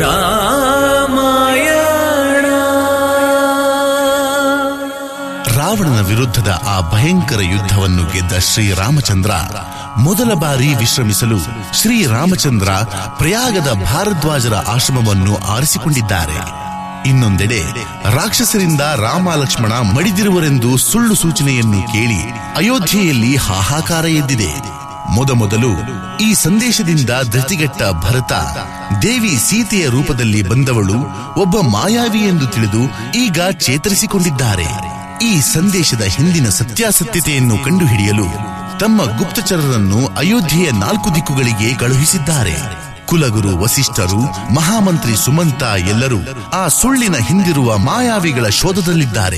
ರಾವಣನ ವಿರುದ್ಧದ ಆ ಭಯಂಕರ ಯುದ್ಧವನ್ನು ಗೆದ್ದ ಶ್ರೀರಾಮಚಂದ್ರ ಮೊದಲ ಬಾರಿ ವಿಶ್ರಮಿಸಲು ಶ್ರೀರಾಮಚಂದ್ರ ಪ್ರಯಾಗದ ಭಾರದ್ವಾಜರ ಆಶ್ರಮವನ್ನು ಆರಿಸಿಕೊಂಡಿದ್ದಾರೆ ಇನ್ನೊಂದೆಡೆ ರಾಕ್ಷಸರಿಂದ ರಾಮ ಲಕ್ಷ್ಮಣ ಮಡಿದಿರುವರೆಂದು ಸುಳ್ಳು ಸೂಚನೆಯನ್ನು ಕೇಳಿ ಅಯೋಧ್ಯೆಯಲ್ಲಿ ಹಾಹಾಕಾರ ಎದ್ದಿದೆ ಮೊದಮೊದಲು ಈ ಸಂದೇಶದಿಂದ ಧೃತಿಗೆಟ್ಟ ಭರತ ದೇವಿ ಸೀತೆಯ ರೂಪದಲ್ಲಿ ಬಂದವಳು ಒಬ್ಬ ಮಾಯಾವಿ ಎಂದು ತಿಳಿದು ಈಗ ಚೇತರಿಸಿಕೊಂಡಿದ್ದಾರೆ ಈ ಸಂದೇಶದ ಹಿಂದಿನ ಸತ್ಯಾಸತ್ಯತೆಯನ್ನು ಕಂಡುಹಿಡಿಯಲು ತಮ್ಮ ಗುಪ್ತಚರರನ್ನು ಅಯೋಧ್ಯೆಯ ನಾಲ್ಕು ದಿಕ್ಕುಗಳಿಗೆ ಕಳುಹಿಸಿದ್ದಾರೆ ಕುಲಗುರು ವಸಿಷ್ಠರು ಮಹಾಮಂತ್ರಿ ಸುಮಂತ ಎಲ್ಲರೂ ಆ ಸುಳ್ಳಿನ ಹಿಂದಿರುವ ಮಾಯಾವಿಗಳ ಶೋಧದಲ್ಲಿದ್ದಾರೆ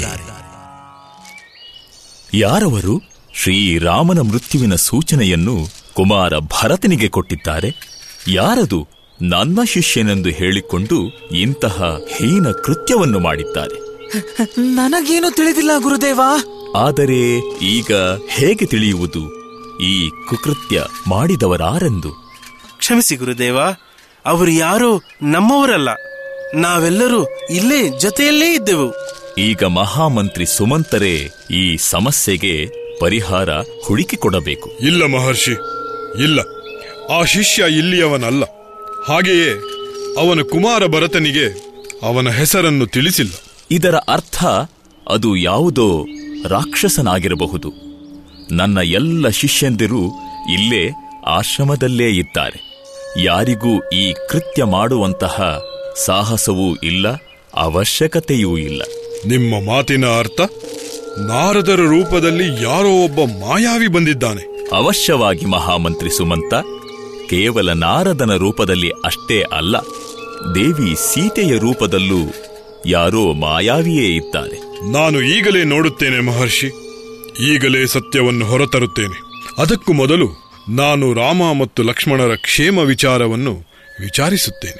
ಯಾರವರು ಶ್ರೀರಾಮನ ಮೃತ್ಯುವಿನ ಸೂಚನೆಯನ್ನು ಕುಮಾರ ಭರತನಿಗೆ ಕೊಟ್ಟಿದ್ದಾರೆ ಯಾರದು ನನ್ನ ಶಿಷ್ಯನೆಂದು ಹೇಳಿಕೊಂಡು ಇಂತಹ ಹೀನ ಕೃತ್ಯವನ್ನು ಮಾಡಿದ್ದಾರೆ ನನಗೇನು ತಿಳಿದಿಲ್ಲ ಗುರುದೇವ ಆದರೆ ಈಗ ಹೇಗೆ ತಿಳಿಯುವುದು ಈ ಕುಕೃತ್ಯ ಮಾಡಿದವರಾರೆಂದು ಕ್ಷಮಿಸಿ ಗುರುದೇವ ಅವರು ಯಾರೋ ನಮ್ಮವರಲ್ಲ ನಾವೆಲ್ಲರೂ ಇಲ್ಲೇ ಜೊತೆಯಲ್ಲೇ ಇದ್ದೆವು ಈಗ ಮಹಾಮಂತ್ರಿ ಸುಮಂತರೇ ಈ ಸಮಸ್ಯೆಗೆ ಪರಿಹಾರ ಹುಡುಕಿಕೊಡಬೇಕು ಇಲ್ಲ ಮಹರ್ಷಿ ಇಲ್ಲ ಆ ಶಿಷ್ಯ ಇಲ್ಲಿಯವನಲ್ಲ ಹಾಗೆಯೇ ಅವನ ಕುಮಾರ ಭರತನಿಗೆ ಅವನ ಹೆಸರನ್ನು ತಿಳಿಸಿಲ್ಲ ಇದರ ಅರ್ಥ ಅದು ಯಾವುದೋ ರಾಕ್ಷಸನಾಗಿರಬಹುದು ನನ್ನ ಎಲ್ಲ ಶಿಷ್ಯಂದಿರು ಇಲ್ಲೇ ಆಶ್ರಮದಲ್ಲೇ ಇದ್ದಾರೆ ಯಾರಿಗೂ ಈ ಕೃತ್ಯ ಮಾಡುವಂತಹ ಸಾಹಸವೂ ಇಲ್ಲ ಅವಶ್ಯಕತೆಯೂ ಇಲ್ಲ ನಿಮ್ಮ ಮಾತಿನ ಅರ್ಥ ನಾರದರ ರೂಪದಲ್ಲಿ ಯಾರೋ ಒಬ್ಬ ಮಾಯಾವಿ ಬಂದಿದ್ದಾನೆ ಅವಶ್ಯವಾಗಿ ಮಹಾಮಂತ್ರಿ ಸುಮಂತ ಕೇವಲ ನಾರದನ ರೂಪದಲ್ಲಿ ಅಷ್ಟೇ ಅಲ್ಲ ದೇವಿ ಸೀತೆಯ ರೂಪದಲ್ಲೂ ಯಾರೋ ಮಾಯಾವಿಯೇ ಇದ್ದಾರೆ ನಾನು ಈಗಲೇ ನೋಡುತ್ತೇನೆ ಮಹರ್ಷಿ ಈಗಲೇ ಸತ್ಯವನ್ನು ಹೊರತರುತ್ತೇನೆ ಅದಕ್ಕೂ ಮೊದಲು ನಾನು ರಾಮ ಮತ್ತು ಲಕ್ಷ್ಮಣರ ಕ್ಷೇಮ ವಿಚಾರವನ್ನು ವಿಚಾರಿಸುತ್ತೇನೆ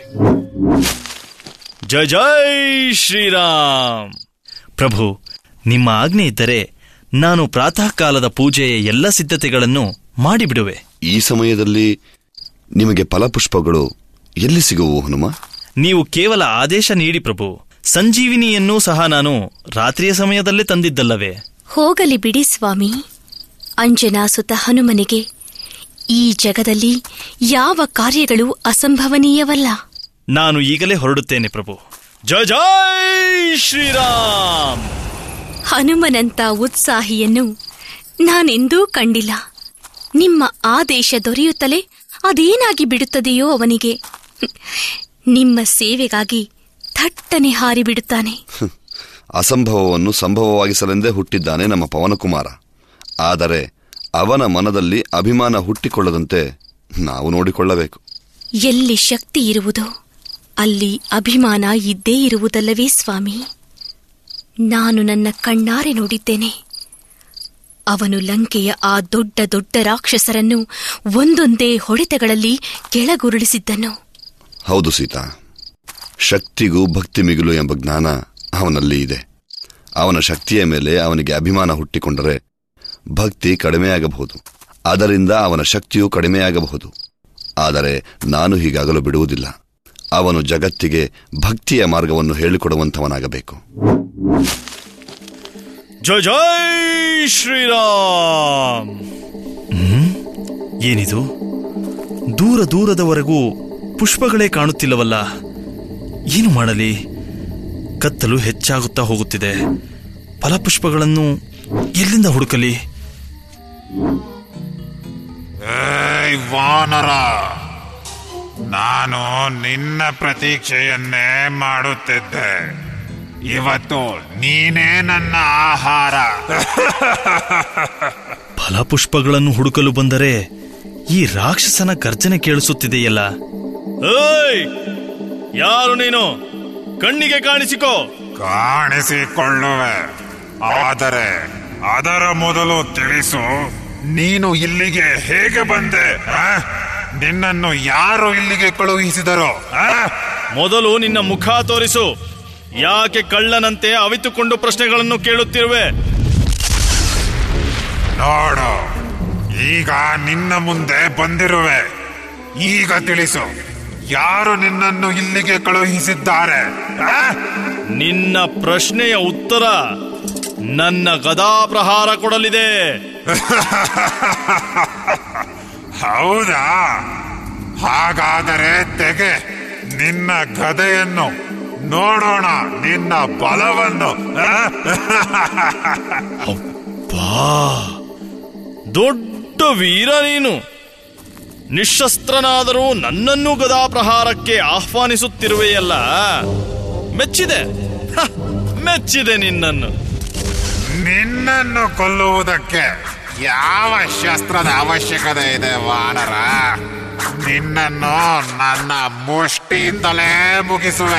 ಜಯ ಜೈ ಶ್ರೀರಾಮ್ ಪ್ರಭು ನಿಮ್ಮ ಆಜ್ಞೆ ಇದ್ದರೆ ನಾನು ಪ್ರಾತಃ ಕಾಲದ ಪೂಜೆಯ ಎಲ್ಲ ಸಿದ್ಧತೆಗಳನ್ನು ಮಾಡಿಬಿಡುವೆ ಈ ಸಮಯದಲ್ಲಿ ನಿಮಗೆ ಫಲಪುಷ್ಪಗಳು ಎಲ್ಲಿ ಸಿಗುವು ಹನುಮ ನೀವು ಕೇವಲ ಆದೇಶ ನೀಡಿ ಪ್ರಭು ಸಂಜೀವಿನಿಯನ್ನೂ ಸಹ ನಾನು ರಾತ್ರಿಯ ಸಮಯದಲ್ಲೇ ತಂದಿದ್ದಲ್ಲವೇ ಹೋಗಲಿ ಬಿಡಿ ಸ್ವಾಮಿ ಅಂಜನಾ ಸುತ ಹನುಮನಿಗೆ ಈ ಜಗದಲ್ಲಿ ಯಾವ ಕಾರ್ಯಗಳು ಅಸಂಭವನೀಯವಲ್ಲ ನಾನು ಈಗಲೇ ಹೊರಡುತ್ತೇನೆ ಪ್ರಭು ಜಯ ಜೈ ಶ್ರೀರಾಮ್ ಹನುಮನಂತ ಉತ್ಸಾಹಿಯನ್ನು ನಾನೆಂದೂ ಕಂಡಿಲ್ಲ ನಿಮ್ಮ ಆದೇಶ ದೊರೆಯುತ್ತಲೇ ಅದೇನಾಗಿ ಬಿಡುತ್ತದೆಯೋ ಅವನಿಗೆ ನಿಮ್ಮ ಸೇವೆಗಾಗಿ ಥಟ್ಟನೆ ಹಾರಿಬಿಡುತ್ತಾನೆ ಅಸಂಭವವನ್ನು ಸಂಭವವಾಗಿಸಲೆಂದೇ ಹುಟ್ಟಿದ್ದಾನೆ ನಮ್ಮ ಪವನಕುಮಾರ ಆದರೆ ಅವನ ಮನದಲ್ಲಿ ಅಭಿಮಾನ ಹುಟ್ಟಿಕೊಳ್ಳದಂತೆ ನಾವು ನೋಡಿಕೊಳ್ಳಬೇಕು ಎಲ್ಲಿ ಶಕ್ತಿ ಇರುವುದೋ ಅಲ್ಲಿ ಅಭಿಮಾನ ಇದ್ದೇ ಇರುವುದಲ್ಲವೇ ಸ್ವಾಮಿ ನಾನು ನನ್ನ ಕಣ್ಣಾರೆ ನೋಡಿದ್ದೇನೆ ಅವನು ಲಂಕೆಯ ಆ ದೊಡ್ಡ ದೊಡ್ಡ ರಾಕ್ಷಸರನ್ನು ಒಂದೊಂದೇ ಹೊಡೆತಗಳಲ್ಲಿ ಕೆಳಗುರುಳಿಸಿದ್ದನು ಹೌದು ಸೀತಾ ಶಕ್ತಿಗೂ ಭಕ್ತಿ ಮಿಗಿಲು ಎಂಬ ಜ್ಞಾನ ಅವನಲ್ಲಿ ಇದೆ ಅವನ ಶಕ್ತಿಯ ಮೇಲೆ ಅವನಿಗೆ ಅಭಿಮಾನ ಹುಟ್ಟಿಕೊಂಡರೆ ಭಕ್ತಿ ಕಡಿಮೆಯಾಗಬಹುದು ಅದರಿಂದ ಅವನ ಶಕ್ತಿಯೂ ಕಡಿಮೆಯಾಗಬಹುದು ಆದರೆ ನಾನು ಹೀಗಾಗಲು ಬಿಡುವುದಿಲ್ಲ ಅವನು ಜಗತ್ತಿಗೆ ಭಕ್ತಿಯ ಮಾರ್ಗವನ್ನು ಹೇಳಿಕೊಡುವಂಥವನಾಗಬೇಕು ಜಯ ಜೈ ಶ್ರೀರಾಮ್ ಹ್ಮ್? ಏನಿದು ದೂರ ದೂರದವರೆಗೂ ಪುಷ್ಪಗಳೇ ಕಾಣುತ್ತಿಲ್ಲವಲ್ಲ ಏನು ಮಾಡಲಿ ಕತ್ತಲು ಹೆಚ್ಚಾಗುತ್ತಾ ಹೋಗುತ್ತಿದೆ ಫಲಪುಷ್ಪಗಳನ್ನು ಎಲ್ಲಿಂದ ಹುಡುಕಲಿ ಏಯ್ ವಾನರ ನಾನು ನಿನ್ನ ಪ್ರತೀಕ್ಷೆಯನ್ನೇ ಮಾಡುತ್ತಿದ್ದೆ ಇವತ್ತು ನೀನೇ ನನ್ನ ಆಹಾರ ಫಲಪುಷ್ಪಗಳನ್ನು ಹುಡುಕಲು ಬಂದರೆ ಈ ರಾಕ್ಷಸನ ಗರ್ಜನೆ ಕೇಳಿಸುತ್ತಿದೆಯಲ್ಲ ಏಯ್ ಯಾರು ನೀನು ಕಣ್ಣಿಗೆ ಕಾಣಿಸಿಕೋ ಕಾಣಿಸಿಕೊಳ್ಳುವೆ ಆದರೆ ಅದರ ಮೊದಲು ತಿಳಿಸು ನೀನು ಇಲ್ಲಿಗೆ ಹೇಗೆ ಬಂದೆ ಆ? ನಿನ್ನನ್ನು ಯಾರು ಇಲ್ಲಿಗೆ ಕಳುಹಿಸಿದರು ಆ? ಮೊದಲು ನಿನ್ನ ಮುಖ ತೋರಿಸು ಯಾಕೆ ಕಳ್ಳನಂತೆ ಅವಿತುಕೊಂಡು ಪ್ರಶ್ನೆಗಳನ್ನು ಕೇಳುತ್ತಿರುವೆ ನೋಡು ಈಗ ನಿನ್ನ ಮುಂದೆ ಬಂದಿರುವೆ ಈಗ ತಿಳಿಸು ಯಾರು ನಿನ್ನನ್ನು ಇಲ್ಲಿಗೆ ಕಳುಹಿಸಿದ್ದಾರೆ ಆ? ನಿನ್ನ ಪ್ರಶ್ನೆಯ ಉತ್ತರ ನನ್ನ ಗದಾ ಪ್ರಹಾರ ಕೊಡಲಿದೆ ಹೌದಾ ಹಾಗಾದರೆ ತೆಗೆ ನಿನ್ನ ಗದೆಯನ್ನು ನೋಡೋಣ ನಿನ್ನ ಬಲವನ್ನು ಆ? ಬಾ ದೊಡ್ಡ ವೀರ ನೀನು ನಿಶಸ್ತ್ರನಾದರೂ ನನ್ನನ್ನು ಗದಾ ಪ್ರಹಾರಕ್ಕೆ ಆಹ್ವಾನಿಸುತ್ತಿರುವೆಯಲ್ಲ ಮೆಚ್ಚಿದೆ ಹ, ಮೆಚ್ಚಿದೆ ನಿನ್ನನ್ನು ನಿನ್ನನ್ನು ಕೊಲ್ಲುವುದಕ್ಕೆ ಯಾವ ಶಸ್ತ್ರದ ಅವಶ್ಯಕತೆ ಇದೆ ವಾನರ ನಿನ್ನನ್ನು ನನ್ನ ಮುಷ್ಟಿಯಿಂದಲೇ ಮುಗಿಸುವೆ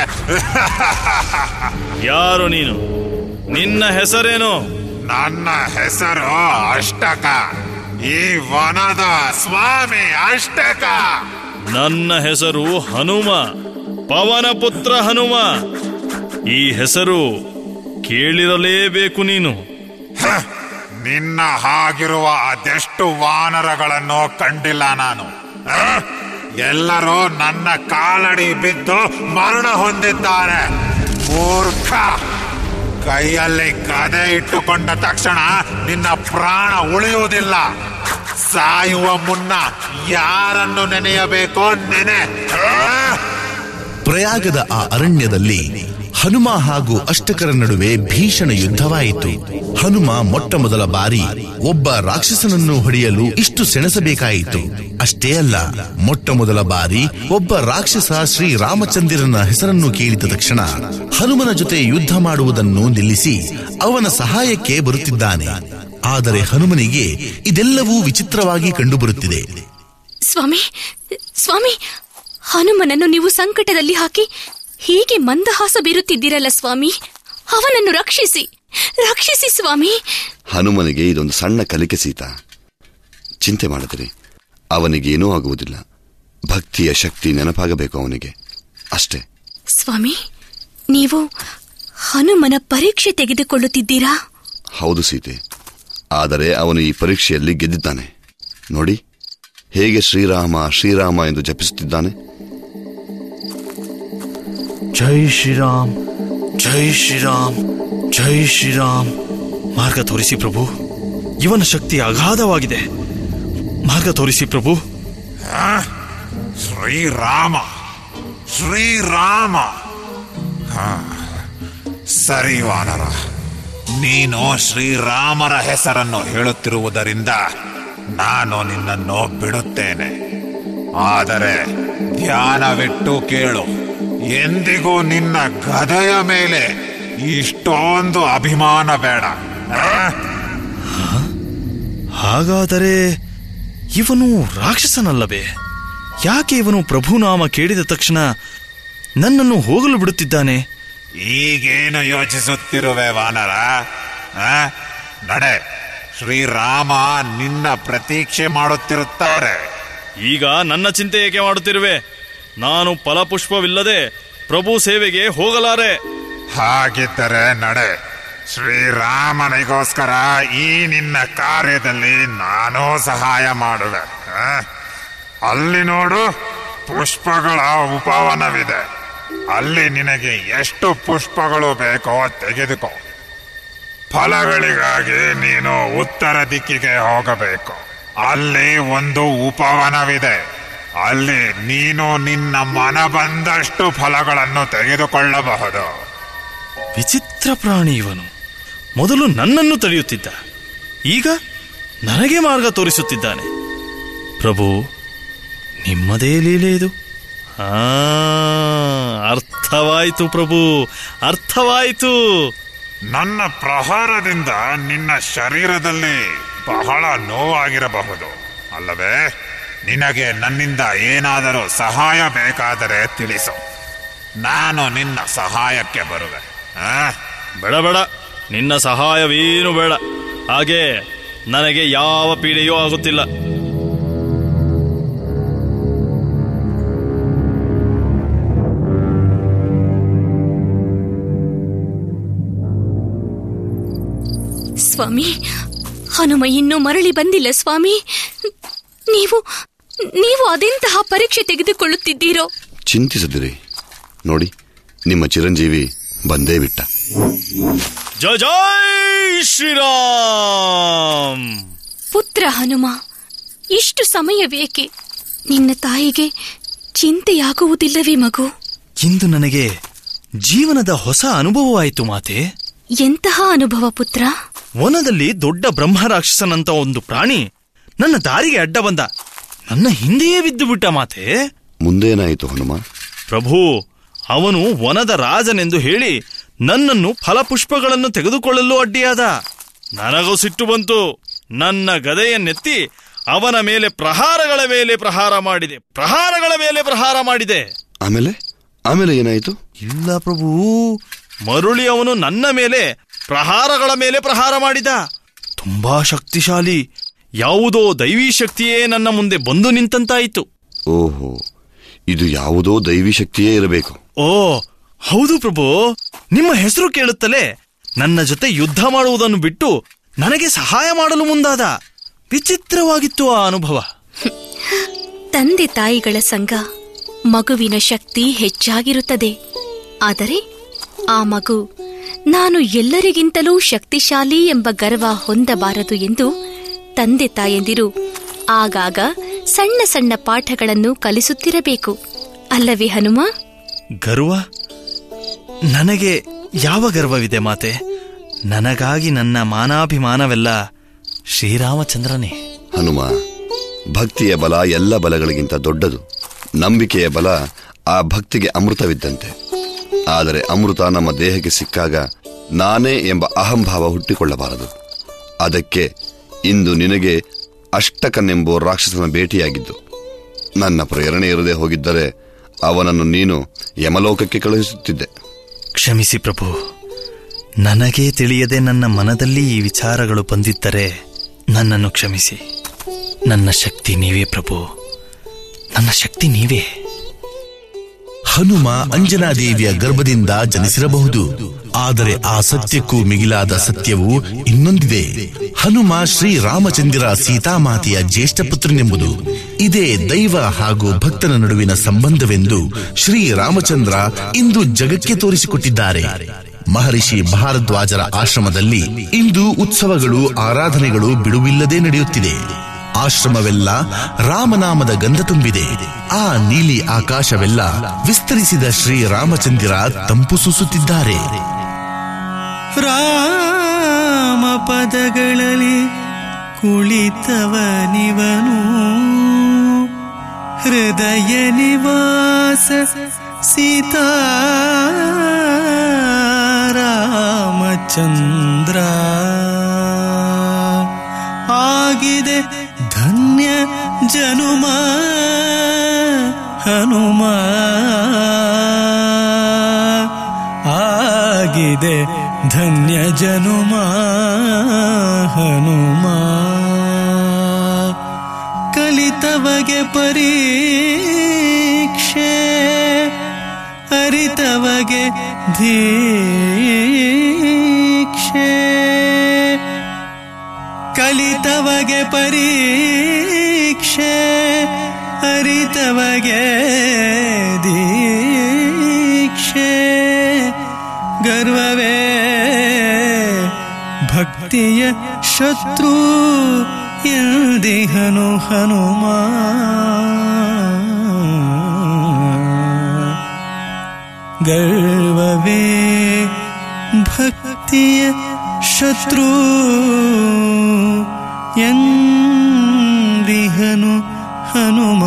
ಯಾರು ನೀನು ನಿನ್ನ ಹೆಸರೇನು ನನ್ನ ಹೆಸರು ಅಷ್ಟಕ ಈ ವನದ ಸ್ವಾಮಿ ಅಷ್ಟಕ ನನ್ನ ಹೆಸರು ಹನುಮ ಪವನ ಪುತ್ರ ಹನುಮ ಈ ಹೆಸರು ಕೇಳಿರಲೇಬೇಕು ನೀನು ಹ, ನಿನ್ನ ಹಾಗಿರುವ ಅದೆಷ್ಟು ವಾನರಗಳನ್ನು ಕಂಡಿಲ್ಲ ನಾನು ಆ? ಎಲ್ಲರೂ ನನ್ನ ಕಾಲಡಿ ಬಿದ್ದು ಮರಣ ಹೊಂದಿದ್ದಾರೆ ಮೂರ್ಖ ಕೈಯಲ್ಲಿ ಗದೆ ಇಟ್ಟುಕೊಂಡ ತಕ್ಷಣ ನಿನ್ನ ಪ್ರಾಣ ಉಳಿಯುವುದಿಲ್ಲ ಸಾಯುವ ಮುನ್ನ ಯಾರನ್ನು ನೆನೆಯಬೇಕೋ ನೆನೆ ಆ? ಪ್ರಯಾಗದ ಆ ಅರಣ್ಯದಲ್ಲಿ ಹನುಮ ಹಾಗೂ ಅಷ್ಟಕರ ನಡುವೆ ಭೀಷಣ ಯುದ್ಧವಾಯಿತು ಹನುಮ ಮೊಟ್ಟ ಮೊದಲ ಬಾರಿ ಒಬ್ಬ ರಾಕ್ಷಸನನ್ನು ಹೊಡೆಯಲು ಇಷ್ಟು ಸೆಣಸಬೇಕಾಯಿತು ಅಷ್ಟೇ ಅಲ್ಲ ಮೊಟ್ಟ ಮೊದಲ ಬಾರಿ ಒಬ್ಬ ರಾಕ್ಷಸ ಶ್ರೀ ರಾಮಚಂದ್ರನ ಹೆಸರನ್ನು ಕೇಳಿದ ತಕ್ಷಣ ಹನುಮನ ಜೊತೆ ಯುದ್ಧ ಮಾಡುವುದನ್ನು ನಿಲ್ಲಿಸಿ ಅವನ ಸಹಾಯಕ್ಕೆ ಬರುತ್ತಿದ್ದಾನೆ ಆದರೆ ಹನುಮನಿಗೆ ಇದೆಲ್ಲವೂ ವಿಚಿತ್ರವಾಗಿ ಕಂಡುಬರುತ್ತಿದೆ ಸ್ವಾಮಿ ಸ್ವಾಮಿ ಹನುಮನನ್ನು ನೀವು ಸಂಕಟದಲ್ಲಿ ಹಾಕಿ ಹೀಗೆ ಮಂದಹಾಸ ಬೀರುತ್ತಿದ್ದೀರಲ್ಲ ಸ್ವಾಮಿ ಅವನನ್ನು ರಕ್ಷಿಸಿ ರಕ್ಷಿಸಿ ಸ್ವಾಮಿ ಹನುಮನಿಗೆ ಇದೊಂದು ಸಣ್ಣ ಕಲಿಕೆ ಸೀತಾ ಚಿಂತೆ ಮಾಡದಿರಿ ಅವನಿಗೇನೂ ಆಗುವುದಿಲ್ಲ ಭಕ್ತಿಯ ಶಕ್ತಿ ನೆನಪಾಗಬೇಕು ಅವನಿಗೆ ಅಷ್ಟೇ ಸ್ವಾಮಿ ನೀವು ಹನುಮನ ಪರೀಕ್ಷೆ ತೆಗೆದುಕೊಳ್ಳುತ್ತಿದ್ದೀರಾ ಹೌದು ಸೀತೆ ಆದರೆ ಅವನು ಈ ಪರೀಕ್ಷೆಯಲ್ಲಿ ಗೆದ್ದಿದ್ದಾನೆ ನೋಡಿ ಹೇಗೆ ಶ್ರೀರಾಮ ಶ್ರೀರಾಮ ಎಂದು ಜಪಿಸುತ್ತಿದ್ದಾನೆ ಜೈ ಶ್ರೀರಾಮ್ ಜೈ ಶ್ರೀರಾಮ್ ಜೈ ಶ್ರೀರಾಮ್ ಮಾರ್ಗ ತೋರಿಸಿ ಪ್ರಭು ಇವನ ಶಕ್ತಿ ಅಗಾಧವಾಗಿದೆ ಮಾರ್ಗ ತೋರಿಸಿ ಪ್ರಭು ಶ್ರೀರಾಮ ಶ್ರೀರಾಮ ಹಾ. ಸರಿ ವಾನರ ನೀನು ಶ್ರೀರಾಮರ ಹೆಸರನ್ನು ಹೇಳುತ್ತಿರುವುದರಿಂದ ನಾನು ನಿನ್ನನ್ನು ಬಿಡುತ್ತೇನೆ ಆದರೆ ಧ್ಯಾನವಿಟ್ಟು ಕೇಳು ಎಂದಿಗೂ ನಿನ್ನ ಗದೆಯ ಮೇಲೆ ಇಷ್ಟೊಂದು ಅಭಿಮಾನ ಬೇಡ ಆ? ಹಾಗಾದರೆ ಇವನು ರಾಕ್ಷಸನಲ್ಲವೇ ಯಾಕೆ ಇವನು ಪ್ರಭುನಾಮ ಕೇಳಿದ ತಕ್ಷಣ ನನ್ನನ್ನು ಹೋಗಲು ಬಿಡುತ್ತಿದ್ದಾನೆ ಈಗೇನು ಯೋಚಿಸುತ್ತಿರುವೆ ವಾನರ ಆ? ನಡೆ ಶ್ರೀರಾಮ ನಿನ್ನ ಪ್ರತೀಕ್ಷೆ ಮಾಡುತ್ತಿರುತ್ತಾರೆ ಈಗ ನನ್ನ ಚಿಂತೆ ಏಕೆ ಮಾಡುತ್ತಿರುವೆ ನಾನು ಫಲಪುಷ್ಪವಿಲ್ಲದೆ ಪ್ರಭು ಸೇವೆಗೆ ಹೋಗಲಾರೆ ಹಾಗಿದ್ದರೆ ನಡೆ ಶ್ರೀರಾಮನಿಗೋಸ್ಕರ ಈ ನಿನ್ನ ಕಾರ್ಯದಲ್ಲಿ ನಾನೂ ಸಹಾಯ ಮಾಡುವೆ ಆ? ಅಲ್ಲಿ ನೋಡು ಪುಷ್ಪಗಳ ಉಪವನವಿದೆ ಅಲ್ಲಿ ನಿನಗೆ ಎಷ್ಟು ಪುಷ್ಪಗಳು ಬೇಕೋ ತೆಗೆದುಕೋ ಫಲಗಳಿಗಾಗಿ ನೀನು ಉತ್ತರ ದಿಕ್ಕಿಗೆ ಹೋಗಬೇಕು ಅಲ್ಲಿ ಒಂದು ಉಪವನವಿದೆ ಅಲ್ಲಿ ನೀನು ನಿನ್ನ ಮನ ಬಂದಷ್ಟು ಫಲಗಳನ್ನು ತೆಗೆದುಕೊಳ್ಳಬಹುದು ವಿಚಿತ್ರ ಪ್ರಾಣಿ ಇವನು ಮೊದಲು ನನ್ನನ್ನು ತಡೆಯುತ್ತಿದ್ದ ಈಗ ನನಗೆ ಮಾರ್ಗ ತೋರಿಸುತ್ತಿದ್ದಾನೆ ಪ್ರಭು ನಿಮ್ಮದೇ ಲೀಲೆ ಇದು ಆ ಅರ್ಥವಾಯಿತು ಪ್ರಭು ಅರ್ಥವಾಯಿತು ನನ್ನ ಪ್ರಹಾರದಿಂದ ನಿನ್ನ ಶರೀರದಲ್ಲಿ ಬಹಳ ನೋವಾಗಿರಬಹುದು ಅಲ್ಲವೇ ನಿನಗೆ ನನ್ನಿಂದ ಏನಾದರೂ ಸಹಾಯ ಬೇಕಾದರೆ ತಿಳಿಸು ನಾನು ನಿನ್ನ ಸಹಾಯಕ್ಕೆ ಬರುವೆ ಆ? ಬೇಡ ಬೇಡ ನಿನ್ನ ಸಹಾಯವೇನು ಬೇಡ ಹಾಗೆ ನನಗೆ ಯಾವ ಪೀಡೆಯೂ ಆಗುತ್ತಿಲ್ಲ ಸ್ವಾಮಿ ಹನುಮ ಇನ್ನೂ ಮರಳಿ ಬಂದಿಲ್ಲ ಸ್ವಾಮಿ ನೀವು ನೀವು ಅದೆಂತಹ ಪರೀಕ್ಷೆ ತೆಗೆದುಕೊಳ್ಳುತ್ತಿದ್ದೀರೋ ಚಿಂತಿಸದಿರಿ ನೋಡಿ ನಿಮ್ಮ ಚಿರಂಜೀವಿ ಬಂದೇ ಬಿಟ್ಟ ಜಯ ಜೈ ಶ್ರೀರಾಮ್ ಪುತ್ರ ಹನುಮ ಇಷ್ಟು ಸಮಯವೇಕೆ ನಿನ್ನ ತಾಯಿಗೆ ಚಿಂತೆಯಾಗುವುದಿಲ್ಲವೇ ಮಗು ಇಂದು ನನಗೆ ಜೀವನದ ಹೊಸ ಅನುಭವವಾಯಿತು ಮಾತೆ ಎಂತಹ ಅನುಭವ ಪುತ್ರ ವನದಲ್ಲಿ ದೊಡ್ಡ ಬ್ರಹ್ಮರಾಕ್ಷಸನಂತ ಒಂದು ಪ್ರಾಣಿ ನನ್ನ ದಾರಿಗೆ ಅಡ್ಡ ಬಂದ ನನ್ನ ಹಿಂದೆಯೇ ಬಿದ್ದು ಬಿಟ್ಟ ಮಾತೆ ಮುಂದೇನಾಯಿತು ಹನುಮ ಪ್ರಭು ಅವನು ವನದ ರಾಜನೆಂದು ಹೇಳಿ ನನ್ನನ್ನು ಫಲಪುಷ್ಪಗಳನ್ನು ತೆಗೆದುಕೊಳ್ಳಲು ಅಡ್ಡಿಯಾದ ನನಗೂ ಸಿಟ್ಟು ಬಂತು ನನ್ನ ಗದೆಯನ್ನೆತ್ತಿ ಅವನ ಮೇಲೆ ಪ್ರಹಾರಗಳ ಮೇಲೆ ಪ್ರಹಾರ ಮಾಡಿದೆ ಪ್ರಹಾರಗಳ ಮೇಲೆ ಪ್ರಹಾರ ಮಾಡಿದೆ ಆಮೇಲೆ ಆಮೇಲೆ ಏನಾಯಿತು ಇಲ್ಲ ಪ್ರಭು ಮರುಳಿ ಅವನು ನನ್ನ ಮೇಲೆ ಪ್ರಹಾರಗಳ ಮೇಲೆ ಪ್ರಹಾರ ಮಾಡಿದ ತುಂಬಾ ಶಕ್ತಿಶಾಲಿ ಯಾವುದೋ ದೈವೀ ಶಕ್ತಿಯೇ ನನ್ನ ಮುಂದೆ ಬಂದು ನಿಂತಂತಾಯಿತು ಓಹೋ ಇದು ಯಾವುದೋ ದೈವಿ ಶಕ್ತಿಯೇ ಇರಬೇಕು ಓ ಹೌದು ಪ್ರಭು ನಿಮ್ಮ ಹೆಸರು ಕೇಳುತ್ತಲೇ ನನ್ನ ಜೊತೆ ಯುದ್ಧ ಮಾಡುವುದನ್ನು ಬಿಟ್ಟು ನನಗೆ ಸಹಾಯ ಮಾಡಲು ಮುಂದಾದ ವಿಚಿತ್ರವಾಗಿತ್ತು ಆ ಅನುಭವ ತಂದೆ ತಾಯಿಗಳ ಸಂಗ ಮಗುವಿನ ಶಕ್ತಿ ಹೆಚ್ಚಾಗಿರುತ್ತದೆ ಆದರೆ ಆ ಮಗು ನಾನು ಎಲ್ಲರಿಗಿಂತಲೂ ಶಕ್ತಿಶಾಲಿ ಎಂಬ ಗರ್ವ ಹೊಂದಬಾರದು ಎಂದು ತಂದೆ ತಾಯಂದಿರು ಆಗಾಗ ಸಣ್ಣ ಸಣ್ಣ ಪಾಠಗಳನ್ನು ಕಲಿಸುತ್ತಿರಬೇಕು ಅಲ್ಲವೇ ಹನುಮ ಗರ್ವ ನನಗೆ ಯಾವ ಗರ್ವವಿದೆ ಮಾತೆ ನನಗಾಗಿ ನನ್ನ ಮಾನಾಭಿಮಾನವೆಲ್ಲ ಶ್ರೀರಾಮಚಂದ್ರನೇ ಹನುಮ ಭಕ್ತಿಯ ಬಲ ಎಲ್ಲ ಬಲಗಳಿಗಿಂತ ದೊಡ್ಡದು ನಂಬಿಕೆಯ ಬಲ ಆ ಭಕ್ತಿಗೆ ಅಮೃತವಿದ್ದಂತೆ ಆದರೆ ಅಮೃತ ನಮ್ಮ ದೇಹಕ್ಕೆ ಸಿಕ್ಕಾಗ ನಾನೇ ಎಂಬ ಅಹಂಭಾವ ಹುಟ್ಟಿಕೊಳ್ಳಬಾರದು ಅದಕ್ಕೆ ಇಂದು ನಿನಗೆ ಅಷ್ಟಕನೆಂಬ ರಾಕ್ಷಸನ ಭೇಟಿಯಾಗಿದ್ದು ನನ್ನ ಪ್ರೇರಣೆ ಇರದೆ ಹೋಗಿದ್ದರೆ ಅವನನ್ನು ನೀನು ಯಮಲೋಕಕ್ಕೆ ಕಳುಹಿಸುತ್ತಿದ್ದೆ ಕ್ಷಮಿಸಿ ಪ್ರಭು ನನಗೇ ತಿಳಿಯದೆ ನನ್ನ ಮನದಲ್ಲಿ ಈ ವಿಚಾರಗಳು ಬಂದಿದ್ದರೆ ನನ್ನನ್ನು ಕ್ಷಮಿಸಿ ನನ್ನ ಶಕ್ತಿ ನೀವೇ ಪ್ರಭು ನನ್ನ ಶಕ್ತಿ ನೀವೇ ಹನುಮ ಅಂಜನಾದೇವಿಯ ಗರ್ಭದಿಂದ ಜನಿಸಿರಬಹುದು ಆದರೆ ಆ ಸತ್ಯಕ್ಕೂ ಮಿಗಿಲಾದ ಸತ್ಯವು ಇನ್ನೊಂದಿದೆ ಹನುಮ ಶ್ರೀ ರಾಮಚಂದ್ರ ಸೀತಾಮಾತೆಯ ಜ್ಯೇಷ್ಠ ಪುತ್ರನೆಂಬುದು ಇದೇ ದೈವ ಹಾಗೂ ಭಕ್ತನ ನಡುವಿನ ಸಂಬಂಧವೆಂದು ಶ್ರೀ ರಾಮಚಂದ್ರ ಇಂದು ಜಗಕ್ಕೆ ತೋರಿಸಿಕೊಟ್ಟಿದ್ದಾರೆ ಮಹರ್ಷಿ ಭಾರದ್ವಾಜರ ಆಶ್ರಮದಲ್ಲಿ ಇಂದು ಉತ್ಸವಗಳು ಆರಾಧನೆಗಳು ಬಿಡುವಿಲ್ಲದೆ ನಡೆಯುತ್ತಿದೆ ಆಶ್ರಮವೆಲ್ಲ ರಾಮನಾಮದ ಗಂಧ ತುಂಬಿದೆ ಆ ನೀಲಿ ಆಕಾಶವೆಲ್ಲ ವಿಸ್ತರಿಸಿದ ಶ್ರೀ ರಾಮಚಂದ್ರ ತಂಪು ಸೂಸುತ್ತಿದ್ದಾರೆ ರಾಮ ಪದಗಳಲ್ಲಿ ಕುಳಿತವನಿವನು ಹೃದಯ ನಿವಾಸ ಸೀತಾ ರಾಮಚಂದ್ರ ಆಗಿದೆ ಧನ್ಯ ಜನುಮ ಹನುಮ ಆಗಿದೆ ಧನ್ಯ ಜನುಮ ಹನುಮ ಕಲಿತವಗೆ ಪರೀಕ್ಷೆ ಅರಿತವಗೆ ದೀಕ್ಷೆ ಕಲಿತವಗೆ ಪರೀಕ್ಷೆ ಅರಿತವಗೆ ದೀಕ್ಷೆ ಗರ್ವವೇ ಭಕ್ತಿಯ ಶತ್ರು ಎಂದಿಹನು ಹನುಮ ಗರ್ವವೇ ಭಕ್ತಿಯ ಶತ್ರು ಎಂದಿಹನು ಹನುಮ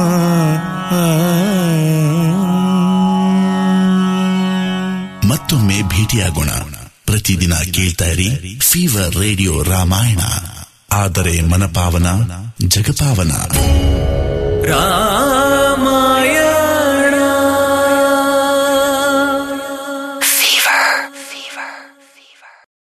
ಮತ್ತೊಮ್ಮೆ ಭೇಟಿಯಾಗೋಣ ಪ್ರತಿದಿನ ಕೇಳ್ತಾ ಇರಿ ಫೀವರ್ ರೇಡಿಯೋ ರಾಮಾಯಣ ಆದರೆ ಮನಪಾವನ ಜಗಪಾವನ ರಾಮ